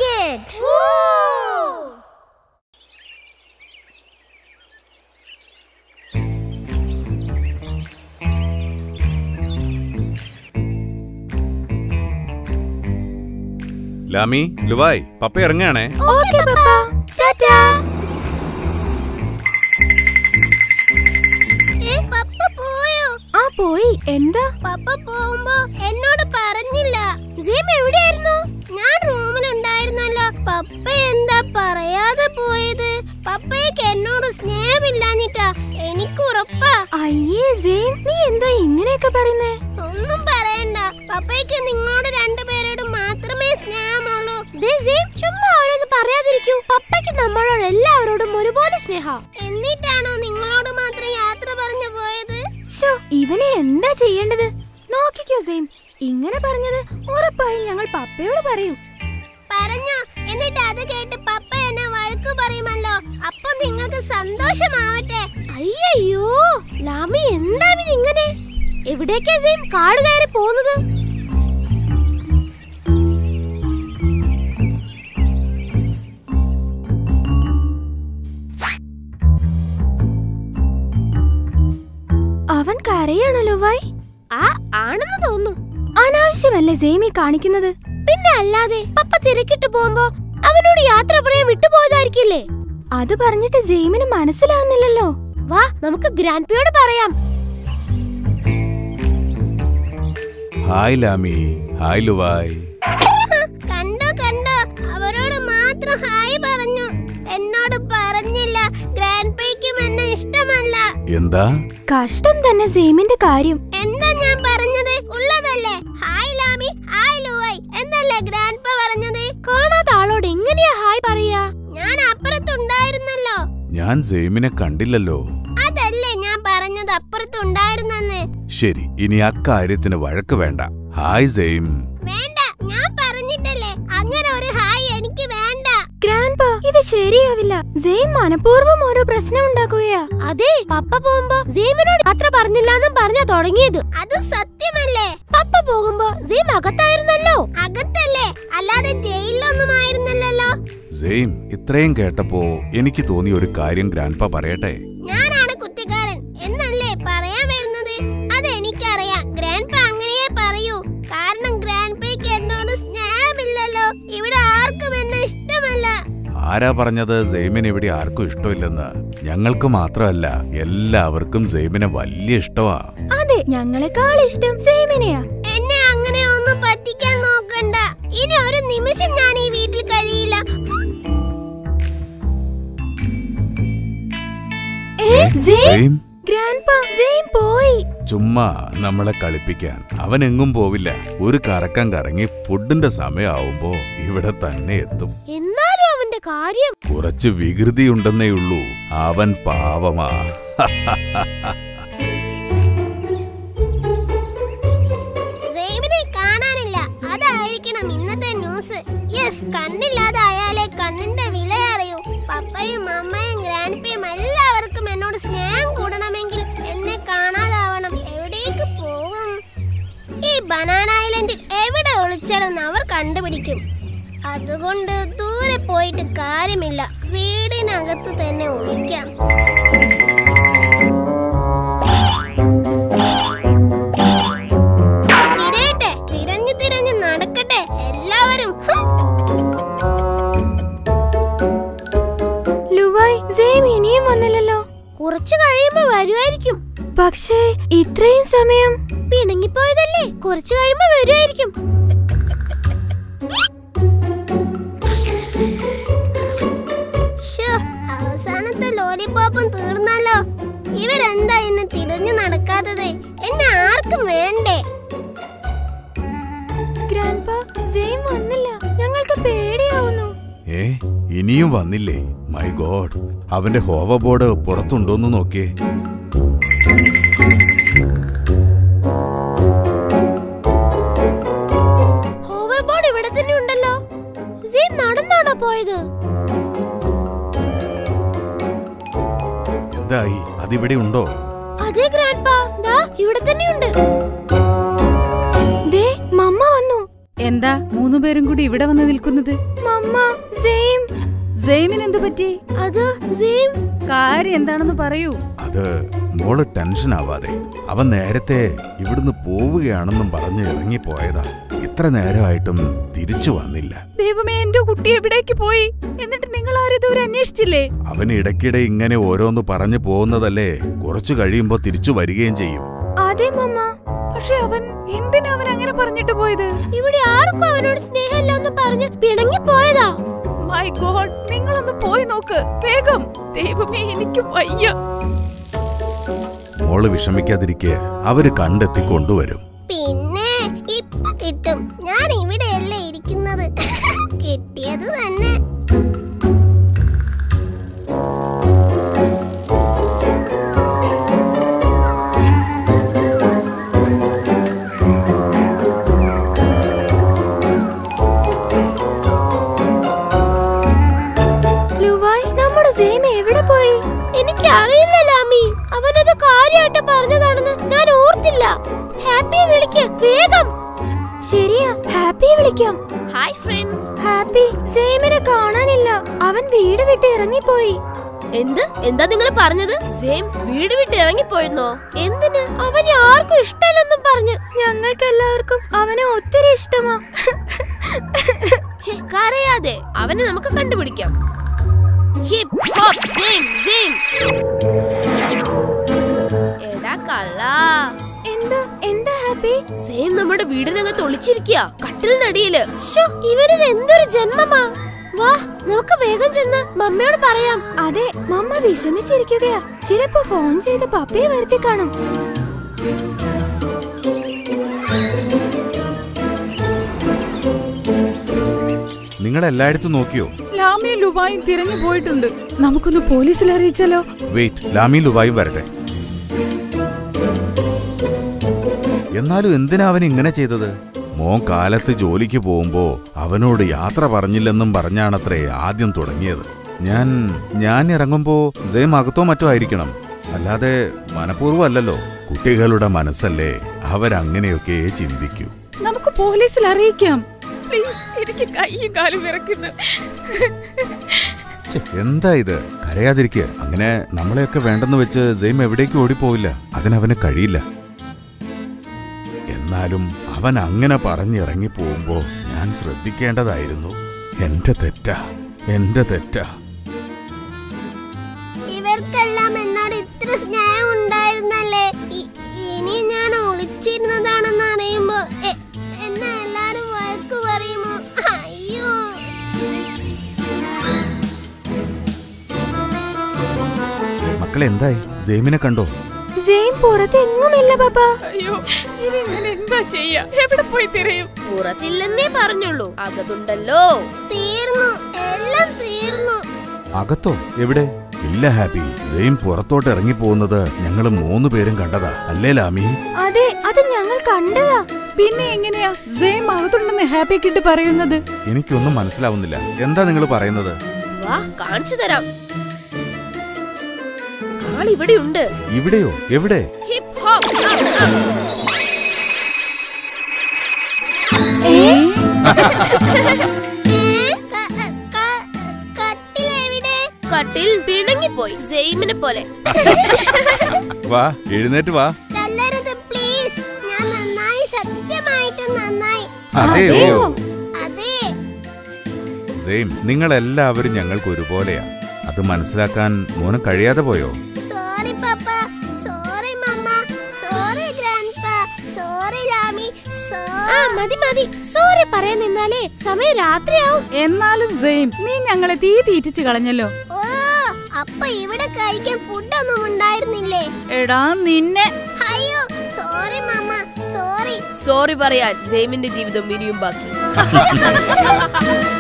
rocket! ലാമി ലുവായ് papa ഇറങ്ങാണേ ഓക്കെ പപ്പ ടാറ്റാ പപ്പ പോയോ ആ പോയി എന്താ പപ്പ പോകുമ്പോ എന്നോട് പറഞ്ഞില്ല ജിം എവിടെയായിരുന്നു ഞാൻ റൂമിലുണ്ടായിരുന്നല്ലോ പപ്പ എന്താ പറയാതെ പോയത് പപ്പയ്ക്ക് എന്നോട് സ്നേഹമില്ലാഞ്ഞിട്ടാ എനിക്ക് ഉറപ്പാ അയ്യേ സെയിം നീ എന്താ ഇങ്ങനെയൊക്കെ പറയുന്നേ ഒന്നും പറയണ്ട പപ്പയ്ക്ക് നിങ്ങളോട് രണ്ടുപേരോടും മാത്രമേ സ്നേഹമുള്ളൂ ചുമ്മാ ഓരോന്ന് പറയാതിരിക്കൂ പപ്പയ്ക്ക് നമ്മളോട് എല്ലാവരോടും ഒരുപോലെ സ്നേഹ എന്നിട്ടാണോ നിങ്ങളോട് മാത്രം യാത്ര പറഞ്ഞു പോയത് ശോ ഇവനെ എന്താ ചെയ്യേണ്ടത് നോക്കിക്കോ സെയിം ഇങ്ങനെ പറഞ്ഞത് ഉറപ്പായും ഞങ്ങൾ പപ്പയോട് പറയും പറഞ്ഞോ എന്നിട്ട് അത് കേട്ട് പപ്പ എന്നെ വഴക്കു പറയുമല്ലോ അപ്പൊ നിങ്ങൾക്ക് സന്തോഷമാവട്ടെ അയ്യോ ലാമി എന്താ ഇങ്ങനെ എവിടേക്കാ സെയിം കാട് കയറി പോകുന്നത് അവൻ കരയാണല്ലോ വൈ ആ ആണെന്ന് തോന്നുന്നു അനാവശ്യമല്ലേ സെയിമി കാണിക്കുന്നത് പിന്നെ അല്ലാതെ പപ്പ തിരക്കിട്ട് പോകുമ്പോ അവനോട് യാത്ര പറയാൻ വിട്ടുപോയതായിരിക്കില്ലേ അത് പറഞ്ഞിട്ട് ജെയിമിന് മനസ്സിലാവുന്നില്ലല്ലോ വാ നമുക്ക് ഗ്രാൻഡ് പറയാം ഹായ് ലാമി ഹായ് ലുവായ് ഹ, കണ്ടോ കണ്ടോ അവരോട് മാത്രം ഹായ് പറഞ്ഞു എന്നോട് പറഞ്ഞില്ല ഗ്രാൻഡ് പേയ്ക്കും എന്നെ ഇഷ്ടമല്ല എന്താ കഷ്ടം തന്നെ സെയിമിന്റെ കാര്യം എന്താ ഞാൻ പറഞ്ഞത് ഉള്ളതല്ലേ ഹായ് ലാമി ഹായ് ലൂവൈ എന്നല്ലേ ഗ്രാൻഡ് പറഞ്ഞത് കാണാത്ത ആളോട് എങ്ങനെയാ ഹായ് പറയാ ഞാൻ അപ്പുറത്തുണ്ടായിരുന്നല്ലോ ഞാൻ സെയിമിനെ കണ്ടില്ലല്ലോ അതല്ലേ ഞാൻ പറഞ്ഞത് അപ്പുറത്തുണ്ടായിരുന്നെന്ന് ശരി ഇനി അക്കാര്യത്തിന് വഴക്ക് വേണ്ട ഹായ് സെയിം വേണ്ട ഞാൻ പറഞ്ഞിട്ടല്ലേ അങ്ങനെ ഒരു ഹായ് എനിക്ക് വേണ്ട ഗ്രാൻഡ് ഇത് ശരിയാവില്ല സെയിം മനഃപൂർവ്വം ഓരോ പ്രശ്നം ഉണ്ടാക്കുകയാ അതെ പപ്പ പോകുമ്പോ സെയിമിനോട് യാത്ര പറഞ്ഞില്ലാന്നും പറഞ്ഞാ തുടങ്ങിയത് അത് സത്യമല്ലേ പപ്പ പോകുമ്പോ സെയിം അകത്തായിരുന്നല്ലോ അകത്തല്ലേ അല്ലാതെ ജയിലിലൊന്നും ആയിരുന്നല്ലോ സെയിം ഇത്രയും കേട്ടപ്പോ എനിക്ക് തോന്നിയ ഒരു കാര്യം ഗ്രാൻഡ്പ പറയട്ടെ ഞാനാണ് കുറ്റക്കാരൻ എന്നല്ലേ പറയാൻ വരുന്നത് അത് എനിക്കറിയാം ഗ്രാൻഡ് അങ്ങനെയേ പറയൂ കാരണം ഗ്രാൻഡ് പേക്ക് എന്നോട് സ്നേഹമില്ലല്ലോ ഇവിടെ ആർക്കും എന്നെ ഇഷ്ടമല്ല ആരാ പറഞ്ഞത് സെയിമിന് ഇവിടെ ആർക്കും ഇഷ്ടമില്ലെന്ന് ഞങ്ങൾക്ക് മാത്രമല്ല എല്ലാവർക്കും സെയിമിനെ വലിയ ഇഷ്ടമാ അതെ ഞങ്ങളെക്കാൾ ഇഷ്ടം സെയിമിനെയാ എന്നെ അങ്ങനെ ഒന്നും പറ്റിക്കാൻ നോക്കണ്ട ഇനി ഒരു നിമിഷം ഞാൻ ഈ വീട്ടിൽ കഴിയില്ല ഏ, സെയിം? സെയിം ഗ്രാൻഡ്പാ, സെയിം പോയി ചുമ്മാ നമ്മളെ കളിപ്പിക്കാൻ അവൻ എങ്ങും പോവില്ല ഒരു കറക്കം കറങ്ങി ഫുഡിന്റെ സമയമാവുമ്പോ ഇവിടെ തന്നെ എത്തും എന്നാലും അവന്റെ കാര്യം കുറച്ച് വികൃതിയുണ്ടെന്നേ ഉള്ളൂ അവൻ പാവമാ സെയിമിനെ കാണാനില്ല അതായിരിക്കണം ഇന്നത്തെ ന്യൂസ് യെസ് കണ്ണില്ലാതായാലേ കണ്ണിന്റെ വില അറിയൂ പപ്പയും അമ്മയും ഗ്രാൻഡ്പയും എല്ലാവർക്കും എന്നോട് സ്നേഹം കൂടണമെങ്കിൽ എന്നെ കാണാതാവണം എവിടേക്ക് പോകും ഈ ബനാന ഐലൻഡിൽ എവിടെ ഒളിച്ചാലെന്ന് അവർ കണ്ടുപിടിക്കും അതുകൊണ്ട് ദൂരെ പോയിട്ട് കാര്യമില്ല വീടിനകത്ത് തന്നെ ഒളിക്കാം തിരയട്ടെ തിരഞ്ഞു തിരഞ്ഞു നടക്കട്ടെ എല്ലാവരും ഹും. ലുവായ് സെയിം ഇനിയും വന്നില്ലല്ലോ കുറച്ചു കഴിയുമ്പോ വരുമായിരിക്കും പക്ഷേ ഇത്രയും സമയം പിണങ്ങിപ്പോയതല്ലേ കുറച്ചു കഴിയുമ്പോ വരുമായിരിക്കും ശ്ശോ, അവസാനത്തെ ലോലിപോപ്പും തീർന്നല്ലോ ഇവരെന്താ എന്നെ തിരഞ്ഞു നടക്കാത്തത് എന്നെ ആർക്കും വേണ്ടേ ഗ്രാൻഡ്പാ സെയിം വന്നില്ല ഞങ്ങൾക്ക് പേടിയാവുന്നു ഏ ഇനിയും വന്നില്ലേ മൈ ഗോഡ് അവന്റെ ഹോവർ ബോർഡ് പുറത്തുണ്ടോന്ന് നോക്കിയേ ഹോവർ ബോർഡ് ഇവിടെ തന്നെ ഉണ്ടല്ലോ സെയിം നടന്നാണോ പോയത് എന്തായി അതിവിടെ ഉണ്ടോ അതെ ഗ്രാൻഡ്പാ ദാ ഇവിടെ തന്നെയുണ്ട് ദേ മമ്മ വന്നു എന്താ മൂന്നുപേരും കൂടി ഇവിടെ വന്ന് നിൽക്കുന്നത് മമ്മ മമ്മ സെയിം ജെയിമിന് എന്ത് പറ്റി അത് സെയിം കാര്യം എന്താണെന്ന് പറയൂ അത് മോള് ടെൻഷൻ ആവാതെ അവൻ നേരത്തെ ഇവിടുന്ന് പോവുകയാണെന്നും പറഞ്ഞ് ഇറങ്ങിപ്പോയതാ ഇത്ര നേരമായിട്ടും തിരിച്ചു വന്നില്ല ദൈവമേ എന്റെ കുട്ടി എവിടേക്ക് പോയി എന്നിട്ട് നിങ്ങൾ ആരും ഇതുവരെ അന്വേഷിച്ചില്ലേ അവൻ ഇടയ്ക്കിടെ ഇങ്ങനെ ഓരോന്ന് പറഞ്ഞു പോകുന്നതല്ലേ കുറച്ചു കഴിയുമ്പോ തിരിച്ചു വരികയും ചെയ്യും അതെ മമ്മ പക്ഷെ അവൻ എന്തിനാ അവൻ അങ്ങനെ പറഞ്ഞിട്ട് പോയത് ഇവിടെ ആർക്കും അവനോട് സ്നേഹമില്ലെന്ന് പറഞ്ഞ് പിണങ്ങി പോയതാ മൈ ഗോഡ് നിങ്ങളൊന്ന് പോയി നോക്ക് വേഗം ദൈവമേ എനിക്ക് വയ്യ മോള് വിഷമിക്കാതിരിക്കെ അവര് കണ്ടെത്തി കൊണ്ടുവരും പിന്നെ ഇപ്പൊ കിട്ടും ഞാൻ ഇവിടെയല്ലേ ഇരിക്കുന്നത് കിട്ടിയത് തന്നെ ലുവായ് നമ്മുടെ സെയിം എവിടെ പോയി എനിക്ക് അറിയില്ല ലാമി അവനത് കാര്യമായിട്ട് പറഞ്ഞതാണെന്ന് ഞാൻ ഓർത്തില്ല ഹാപ്പിയെ വിളിക്ക് വേഗം ശരിയാ ഹാപ്പിയെ വിളിക്കാം ഹായ് ഫ്രണ്ട്സ് ഹാപ്പി സെയിമിനെ കാണാനില്ല അവൻ വീട് വിട്ട് ഇറങ്ങിപ്പോയി എന്ത് എന്താ നിങ്ങൾ പറഞ്ഞത് സെയിം വീട് വിട്ട് ഇറങ്ങിപ്പോയെന്നോ എന്തിന് അവനെ ആർക്കും ഇഷ്ടമല്ലെന്നും പറഞ്ഞു ഞങ്ങൾക്ക് എല്ലാവർക്കും അവനെ ഒത്തിരി ഇഷ്ടമാ കരയാതെ അവനെ നമുക്ക് കണ്ടുപിടിക്കാം ഹിപ് ഹോപ്പ് സിം സിം എടാ കള്ളാ എന്താ എന്താ ഹാപ്പി സെയിം നമ്മുടെ വീടിനകത്ത് ഒളിച്ചിരിക്കുക കട്ടിലിനടിയില് ശോ ഇവരിത് എന്തൊരു ജന്മമാ വാ നമുക്ക് വേഗം ചെന്ന് മമ്മയോട് പറയാം അതെ മമ്മ വിഷമിച്ചിരിക്കുകയാ ചിലപ്പോ ഫോൺ ചെയ്ത് പപ്പയെ വരുത്തി കാണും നിങ്ങൾ എല്ലായിടത്തും നോക്കിയോ ലാമിയും ലുബായും തിരഞ്ഞു പോയിട്ടുണ്ട് നമുക്കൊന്ന് പോലീസിൽ അറിയിച്ചാലോ വെയിറ്റ് ലാമി ലുവായും വരട്ടെ എന്നാലും എന്തിനാ അവൻ ഇങ്ങനെ ചെയ്തത് മോൻ കാലത്ത് ജോലിക്ക് പോകുമ്പോ അവനോട് യാത്ര പറഞ്ഞില്ലെന്നും പറഞ്ഞാണത്രേ ആദ്യം തുടങ്ങിയത് ഞാൻ ഞാൻ ഇറങ്ങുമ്പോ സെയിം അകത്തോ മറ്റോ ആയിരിക്കണം അല്ലാതെ മനഃപൂർവ്വം അല്ലല്ലോ കുട്ടികളുടെ മനസ്സല്ലേ അവരങ്ങനെയൊക്കെ ചിന്തിക്കൂ നമുക്ക് പോലീസിൽ അറിയിക്കാം പ്ലീസ് എനിക്ക് കൈയും കാലും വിറക്കുന്നു ഛെ, എന്താ ഇത് കരയാതിരിക്കുക അങ്ങനെ നമ്മളെയൊക്കെ വേണ്ടെന്ന് വെച്ച് സെയിം എവിടേക്കും ഓടിപ്പോവില്ല അതിനവന് കഴിയില്ല എന്നാലും അവൻ അങ്ങനെ പറഞ്ഞിറങ്ങി പോകുമ്പോ ഞാൻ ശ്രദ്ധിക്കേണ്ടതായിരുന്നു എന്റെ തെറ്റാ എന്റെ തെറ്റാ ഇവർക്കെല്ലാം എന്നോട് ഇത്ര സ്നേഹം ഉണ്ടായിരുന്നല്ലേ ഇ- ഇനി ഞാൻ ഒളിച്ചിരുന്നതാണെന്ന് അറിയുമ്പോ എ- എന്നെ എല്ലാരും വഴക്ക് പറയുമോ അയ്യോ മക്കളെ എന്തായി സെയിമിനെ കണ്ടോ സെയിം പുറത്ത് എങ്ങുമില്ല പാപ്പ അയ്യോ ഇനി ഞാൻ എന്താ ചെയ്യാ എവിടെ പോയി തിരയും പുറത്തില്ലെന്നേ പറഞ്ഞുള്ളൂ അകത്തുണ്ടല്ലോ തീർന്നു എല്ലാം തീർന്നു അകത്തോ എവിടെ ഇല്ല ഹാപ്പി സെയിം പുറത്തോട്ട് ഇറങ്ങി പോകുന്നത് ഞങ്ങൾ മൂന്ന് പേരും കണ്ടതാ അല്ലേ ലാമി അതെ അത് ഞങ്ങൾ കണ്ടതാ പിന്നെ എങ്ങനെയാ ജെയിം അകത്തുണ്ടെന്ന് ഹാപ്പി കിട്ട് പറയുന്നത് എനിക്കൊന്നും മനസ്സിലാവുന്നില്ല എന്താ നിങ്ങൾ പറയുന്നത് വാ കാണിച്ചു തരാം ആളിവിടെയുണ്ട് ഇവിടെയോ എവിടെ ഹിപ് ഹോപ്പ് ഏ? ക- ക- കട്ടിലെവിടെ കട്ടിൽ പിണങ്ങിപ്പോയി സെയിമിനെ പോലെ വാ എഴുന്നേറ്റ് വാ തല്ലരുത് പ്ലീസ് ഞാൻ നന്നായി സത്യമായിട്ടും നന്നായി അതെയോ അതെ സെയിം നിങ്ങളെല്ലാവരും ഞങ്ങൾക്ക് ഒരുപോലെയാ അത് മനസ്സിലാക്കാൻ മോന് കഴിയാതെ പോയോ sorry papa sorry mamma sorry grandpa sorry ലാമി ആ മതി മതി സോറി പറയാൻ നിന്നാലേ സമയം രാത്രിയാവും എന്നാലും ജെയിം നീ ഞങ്ങളെ തീ തീറ്റിച്ച് കളഞ്ഞല്ലോ ഓ അപ്പൊ ഇവിടെ കഴിക്കാൻ ഫുഡൊന്നും ഉണ്ടായിരുന്നില്ലേ എടാ നിന്നെ അയ്യോ സോറി മമ്മ സോറി സോറി പറയാൻ സെയിമിന്റെ ജീവിതം ഇനിയും ബാക്കി